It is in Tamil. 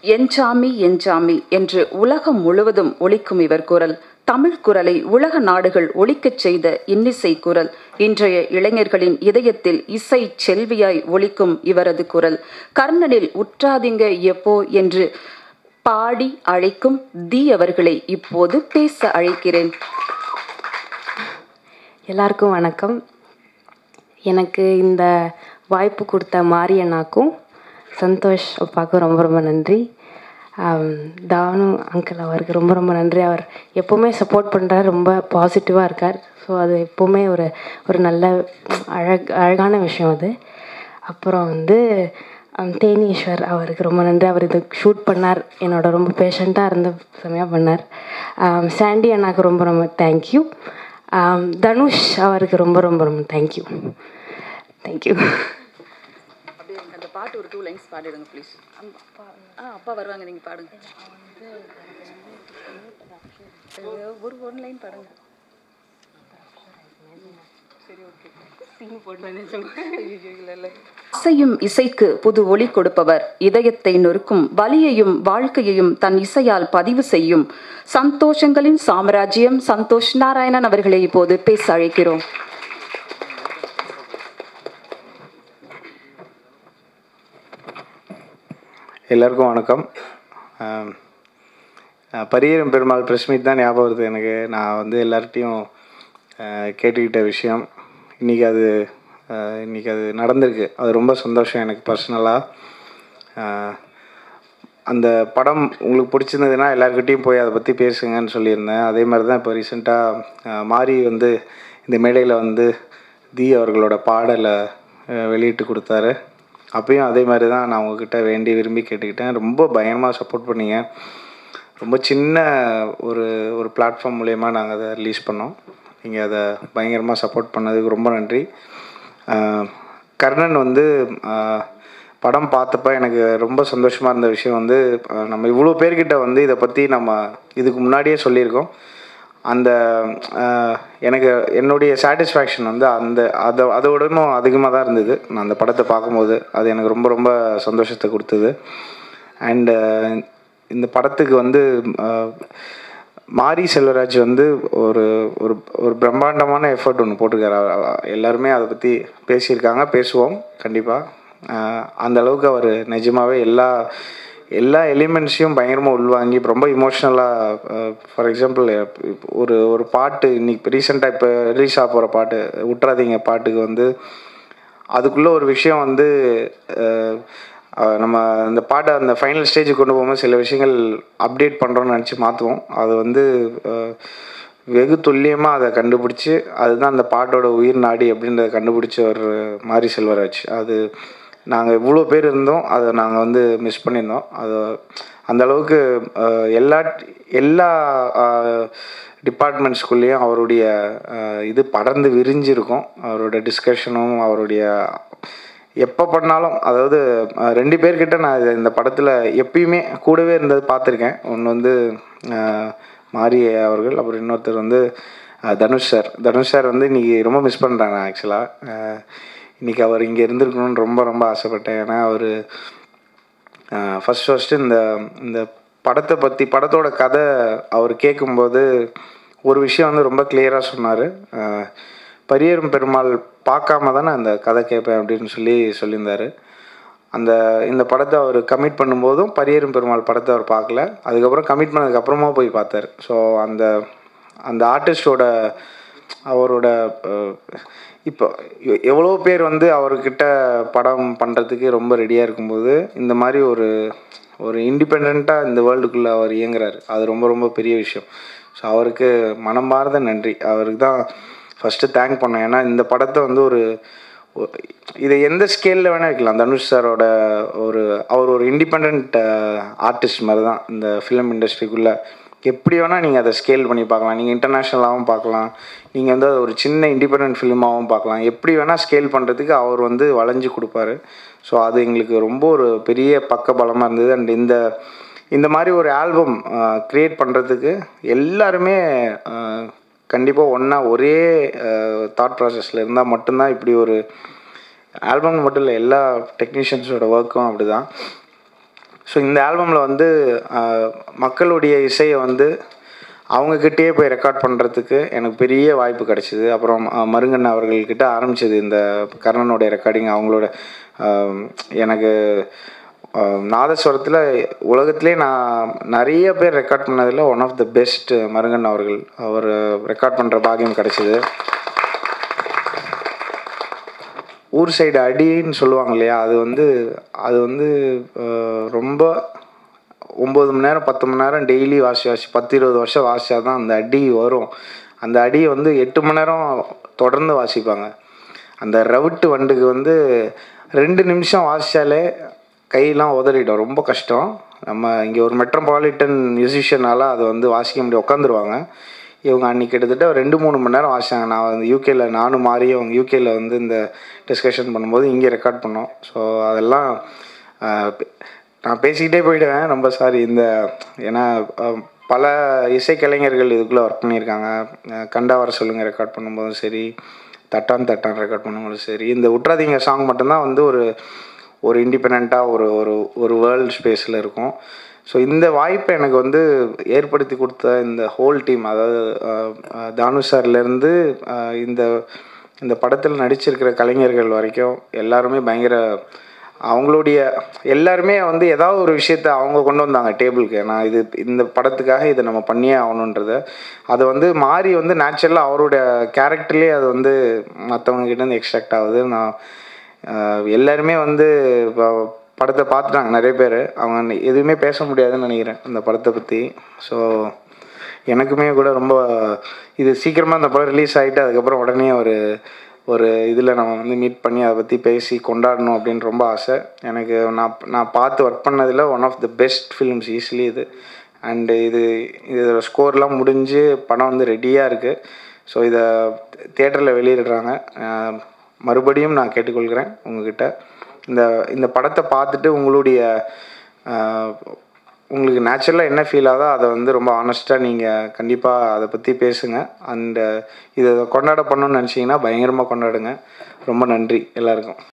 என்சாமி என்சாமி என்று உலகம் முழுவதும் ஒலிக்கும் இவர் குரல் தமிழ் குரலை உலக நாடுகள் ஒலிக்கச் செய்த இன்னிசை குரல் இன்றைய இளைஞர்களின் இதயத்தில் இசை செல்வியாய் ஒலிக்கும் இவரது குரல் கர்ணனில் உற்றாதீங்க எப்போ என்று பாடி அழைக்கும் தி அவர்களை இப்போது பேச அழைக்கிறேன் எல்லாருக்கும் வணக்கம் எனக்கு இந்த வாய்ப்பு கொடுத்த மாரியண்ணாக்கும் சந்தோஷ் அப்பாவுக்கும் ரொம்ப ரொம்ப நன்றி ஆம், தானு அங்கிள் அவருக்கு ரொம்ப ரொம்ப நன்றி அவர் எப்போவுமே சப்போர்ட் பண்ணுறார் ரொம்ப பாசிட்டிவாக இருக்கார் ஸோ அது எப்போவுமே ஒரு ஒரு நல்ல அழக் அழகான விஷயம் அது அப்புறம் வந்து ஆம், தேனீஸ்வர் அவருக்கு ரொம்ப நன்றி அவர் இது ஷூட் பண்ணார் என்னோட ரொம்ப பேஷண்ட்டாக இருந்து செமையாக பண்ணார் ஆம், சாண்டி அண்ணாக்கு ரொம்ப ரொம்ப தேங்க்யூ தனுஷ் அவருக்கு ரொம்ப ரொம்ப ரொம்ப தேங்க்யூ தேங்க்யூ அப்படியே அந்த பாட்டு ஒரு டூ லைன்ஸ் பாடிடுங்க ப்ளீஸ் ஆ அப்பா வருவாங்க நீங்க பாடுங்க ஒரு ஒன் லைன் பாடுங்க இசையும் இசைக்கு புது ஒளி கொடுப்பவர் இதயத்தை நொறுக்கும் வலியையும் வாழ்க்கையையும் தன் இசையால் பதிவு செய்யும் சந்தோஷங்களின் சாம்ராஜ்யம் சந்தோஷ் நாராயணன் அவர்களை இப்போது பேச அழைக்கிறோம் எல்லாருக்கும் வணக்கம் ஆம், அஹ் பரியரும் பெருமாள் ப்ரெஸ் மீட் தான் ஞாபகம் வருது எனக்கு நான் வந்து எல்லார்ட்டையும் அஹ், கேட்டுக்கிட்ட விஷயம் இன்றைக்கி அது அஹ், இன்னைக்கு அது நடந்திருக்கு அது ரொம்ப சந்தோஷம் எனக்கு பர்சனலாக அந்த படம் உங்களுக்கு பிடிச்சிருந்ததுன்னா எல்லாருக்கிட்டேயும் போய் அதை பற்றி பேசுங்கன்னு சொல்லியிருந்தேன் அதே மாதிரி தான் இப்போ ரீசெண்டாக மாறி வந்து இந்த மேடையில் வந்து தி அவர்களோட பாடலை அஹ், வெளியிட்டு கொடுத்தாரு அப்பயும் அதே மாதிரி தான் நான் உங்ககிட்ட வேண்டி விரும்பி கேட்டுக்கிட்டேன் ரொம்ப பயங்கரமாக சப்போர்ட் பண்ணீங்க ரொம்ப சின்ன ஒரு ஒரு பிளாட்ஃபார்ம் மூலயமா நாங்கள் அதை ரிலீஸ் பண்ணோம் நீங்கள் அதை பயங்கரமாக சப்போர்ட் பண்ணதுக்கு ரொம்ப நன்றி ஆஹ் கர்ணன் வந்து ஆஹ் படம் பார்த்தப்ப எனக்கு ரொம்ப சந்தோஷமாக இருந்த விஷயம் வந்து ஆஹ் நம்ம இவ்வளோ பேர்கிட்ட வந்து இதை பற்றி நம்ம இதுக்கு முன்னாடியே சொல்லியிருக்கோம் அந்த ஆஹ் எனக்கு என்னுடைய சாட்டிஸ்ஃபேக்ஷன் வந்து அந்த அதை அதோடனும் அதிகமாக தான் இருந்தது நான் அந்த படத்தை பார்க்கும்போது அது எனக்கு ரொம்ப ரொம்ப சந்தோஷத்தை கொடுத்தது அண்டு இந்த படத்துக்கு வந்து ஆஹ் மாரி செல்வராஜ் வந்து ஒரு ஒரு ஒரு பிரம்மாண்டமான எஃபர்ட் ஒன்று போட்டிருக்காரு அவ- அவ- எல்லாருமே அதை பற்றி பேசியிருக்காங்க பேசுவோம் கண்டிப்பாக அந்த அளவுக்கு அவர் நிஜமாவே எல்லா எல்லா எலிமெண்ட்ஸையும் பயங்கரமாக உள்வாங்கி ரொம்ப இமோஷ்னலாக ஃபார் எக்ஸாம்பிள் ஒரு ஒரு பாட்டு இன்னைக்கு ரீசெண்டாக இப்போ ரிலீஸ் ஆக போகிற பாட்டு விட்றாதீங்க பாட்டுக்கு வந்து அதுக்குள்ளே ஒரு விஷயம் வந்து அஹ், அஹ், நம்ம அந்த பாட்டை அந்த ஃபைனல் ஸ்டேஜுக்கு கொண்டு போகும்போது சில விஷயங்கள் அப்டேட் பண்ணுறோன்னு நினச்சி மாற்றுவோம் அது வந்து அஹ், வெகு துல்லியமாக அதை கண்டுபிடிச்சி அதுதான் அந்த பாட்டோட உயிர் நாடி அப்படின்றத கண்டுபிடிச்ச ஒரு மாரி செல்வராஜ் அது நாங்கள் இவ்வளோ பேர் இருந்தோம் அதை நாங்கள் வந்து மிஸ் பண்ணியிருந்தோம் அது அந்த அளவுக்கு அஹ், எல்லா எல்லா டிபார்ட்மெண்ட்ஸ்குள்ளேயும் அவருடைய அஹ், இது படர்ந்து விரிஞ்சிருக்கும் அவரோட டிஸ்கஷனும் அவருடைய எப்போ பண்ணாலும் அதாவது அஹ், ரெண்டு பேர்கிட்ட நான் இது- இந்த படத்தில் எப்பயுமே கூடவே இருந்தது பார்த்துருக்கேன் ஒன்று வந்து அஹ், மாரி அவர்கள் அப்புறம் இன்னொருத்தர் வந்து அஹ், தனுஷ் சார் தனுஷ் சார் வந்து இன்றைக்கி ரொம்ப மிஸ் பண்ணுறாங்க ஆக்சுவலாக இன்றைக்கி அவர் இங்கே இருந்திருக்கணும்னு ரொம்ப ரொம்ப ஆசைப்பட்டேன் ஏன்னா அவர் ஃபஸ்ட் ஃபஸ்ட்டு இந்த இந்த படத்தை பற்றி படத்தோட கதை அவர் கேட்கும்போது ஒரு விஷயம் வந்து ரொம்ப கிளியராக சொன்னார் பரியரும் பெருமாள் பார்க்காம தானே அந்த கதை கேட்பேன் அப்படின்னு சொல்லி சொல்லியிருந்தார் அந்த இந்த படத்தை அவர் கமிட் பண்ணும்போதும் பரியரும் பெருமாள் படத்தை அவர் பார்க்கல அதுக்கப்புறம் கமிட் பண்ணதுக்கப்புறமா போய் பார்த்தார் ஸோ அந்த அந்த ஆர்டிஸ்டோட அவரோட அஹ், இப்போ எ- எவ்வளோ பேர் வந்து அவர்கிட்ட படம் பண்ணுறதுக்கு ரொம்ப ரெடியாக இருக்கும்போது இந்த மாதிரி ஒரு ஒரு இண்டிபெண்ட்டாக இந்த வேர்ல்டுக்குள்ளே அவர் இயங்குறாரு அது ரொம்ப ரொம்ப பெரிய விஷயம் ஸோ அவருக்கு மனமார்ந்த நன்றி அவருக்கு தான் ஃபஸ்ட்டு தேங்க் பண்ணேன் ஏன்னா இந்த படத்தை வந்து ஒரு ஒ- இதை எந்த ஸ்கேலில் வேணால் வைக்கலாம் தனுஷ் சாரோட ஒரு அவர் ஒரு இண்டிபெண்ட் ஆர்டிஸ்ட் மாதிரி தான் இந்த ஃபிலிம் இண்டஸ்ட்ரிக்குள்ளே எப்படி வேணால் நீங்கள் அதை ஸ்கேல் பண்ணி பார்க்கலாம் நீங்கள் இன்டர்நேஷ்னலாகவும் பார்க்கலாம் நீங்கள் வந்து அதை ஒரு சின்ன இண்டிபெண்ட் ஃபிலிமாகவும் பார்க்கலாம் எப்படி வேணால் ஸ்கேல் பண்ணுறதுக்கு அவர் வந்து வளைஞ்சு கொடுப்பாரு ஸோ அது எங்களுக்கு ரொம்ப ஒரு பெரிய பக்க பலமாக இருந்தது அண்ட் இந்த இந்த மாதிரி ஒரு ஆல்பம் க்ரியேட் பண்ணுறதுக்கு எல்லாருமே கண்டிப்பாக ஒன்றா ஒரே தாட் ப்ராசஸில் இருந்தால் மட்டும்தான் இப்படி ஒரு ஆல்பம் மட்டும் இல்லை எல்லா டெக்னீஷியன்ஸோட ஒர்க்கும் அப்படி தான் ஸோ இந்த ஆல்பமில் வந்து ஆஹ், மக்களுடைய இசையை வந்து அவங்கக்கிட்டேயே போய் ரெக்கார்ட் பண்ணுறதுக்கு எனக்கு பெரிய வாய்ப்பு கிடச்சிது அப்புறம் ஆஹ், மருங்கன் அவர்கள்கிட்ட ஆரம்பிச்சது இந்த கர்ணனுடைய ரெக்கார்டிங் அவங்களோட ஆஹ், எனக்கு ஆஹ், நாதஸ்வரத்தில் உலகத்திலே நான் நிறைய பேர் ரெக்கார்ட் பண்ணதில் ஒன் ஆஃப் த பெஸ்ட் மருங்கன் அவர்கள் அவர் ரெக்கார்ட் பண்ணுற பாக்கியம் கிடச்சிது ஊர் சைடு அடின்னு சொல்லுவாங்க இல்லையா அது வந்து அது வந்து அஹ், ரொம்ப ஒம்பது மணி நேரம் பத்து மணி நேரம் டெய்லி வாசி வாசி பத்து இருபது வருஷம் வாசிச்சா தான் அந்த அடி வரும் அந்த அடியை வந்து எட்டு மணி நேரம் தொடர்ந்து வாசிப்பாங்க அந்த ரவுட்டு வண்டுக்கு வந்து ரெண்டு நிமிஷம் வாசித்தாலே கையெல்லாம் உதறிடும் ரொம்ப கஷ்டம் நம்ம இங்கே ஒரு மெட்ரோபாலிட்டன் மியூசிஷியனால் அதை வந்து வாசிக்க முடியும் உட்காந்துருவாங்க இவங்க அன்றைக்கி கிட்டத்தட்ட ஒரு ரெண்டு மூணு மணி நேரம் வாசிச்சாங்க நான் வந்து யூகேல நானும் மாறி அவங்க யூகேல வந்து இந்த டிஸ்கஷன் பண்ணும்போது இங்கே ரெக்கார்ட் பண்ணோம் ஸோ அதெல்லாம் ஆஹ், பே- நான் பேசிக்கிட்டே போயிடுவேன் ரொம்ப சாரி இந்த ஏன்னா ஆஹ், பல இசைக்கலைஞர்கள் இதுக்குள்ளே ஒர்க் பண்ணியிருக்காங்க ஆஹ், கண்டா வர சொல்லுங்கள் ரெக்கார்ட் பண்ணும்போதும் சரி தட்டான் தட்டான் ரெக்கார்ட் பண்ணும்போதும் சரி இந்த உட்றாதீங்க சாங் மட்டும்தான் வந்து ஒரு ஒரு இண்டிபெண்ட்டாக ஒரு ஒரு ஒரு வேர்ல்டு ஸ்பேஸில் இருக்கும் ஸோ இந்த வாய்ப்பை எனக்கு வந்து ஏற்படுத்தி கொடுத்த இந்த ஹோல் டீம் அதாவது அஹ், அஹ், தானு சார்லேருந்து இந்த இந்த படத்தில் நடிச்சிருக்கிற கலைஞர்கள் வரைக்கும் எல்லாருமே பயங்கர அவங்களுடைய எல்லாருமே வந்து ஏதாவது ஒரு விஷயத்த அவங்க கொண்டு வந்தாங்க டேபிளுக்கு நான் இது இந்த படத்துக்காக இதை நம்ம பண்ணியே ஆகணுன்றத அது வந்து மாறி வந்து நேச்சுரலாக அவரோட கேரக்டர்லேயே அது வந்து மற்றவங்க கிட்ட இருந்து எக்ஸ்ட்ராக்ட் ஆகுது நான் ஆஹ் எல்லாருமே வந்து இப்போ படத்தை பார்த்துட்டாங்க நிறைய பேர் அவங்க எதுவுமே பேச முடியாதுன்னு நினைக்கிறேன் அந்த படத்தை பற்றி ஸோ எனக்குமே கூட ரொம்ப இது சீக்கிரமாக அந்த படம் ரிலீஸ் ஆகிட்டு அதுக்கப்புறம் உடனே ஒரு ஒரு இதில் நம்ம வந்து மீட் பண்ணி அதை பற்றி பேசி கொண்டாடணும் அப்படின்னு ரொம்ப ஆசை எனக்கு நான் நான் பார்த்து ஒர்க் பண்ணதில் one of the best films easily இது அண்டு இது இதோட ஸ்கோர்லாம் முடிஞ்சு படம் வந்து ரெடியாக இருக்குது ஸோ இதை தேட்டரில் வெளியிடுறாங்க ஆஹ் மறுபடியும் நான் கேட்டுக்கொள்கிறேன் உங்ககிட்ட இந்த இந்த படத்தை பார்த்துட்டு உங்களுடைய ஆஹ், உங்களுக்கு நேச்சுரலாக என்ன ஃபீல் ஆகுதோ அதை வந்து ரொம்ப ஆனஸ்ட்டாக நீங்கள் கண்டிப்பாக அதை பற்றி பேசுங்க அண்டு இதை கொண்டாட பண்ணணும்னு நினச்சிங்கன்னா பயங்கரமாக கொண்டாடுங்க ரொம்ப நன்றி எல்லாருக்கும்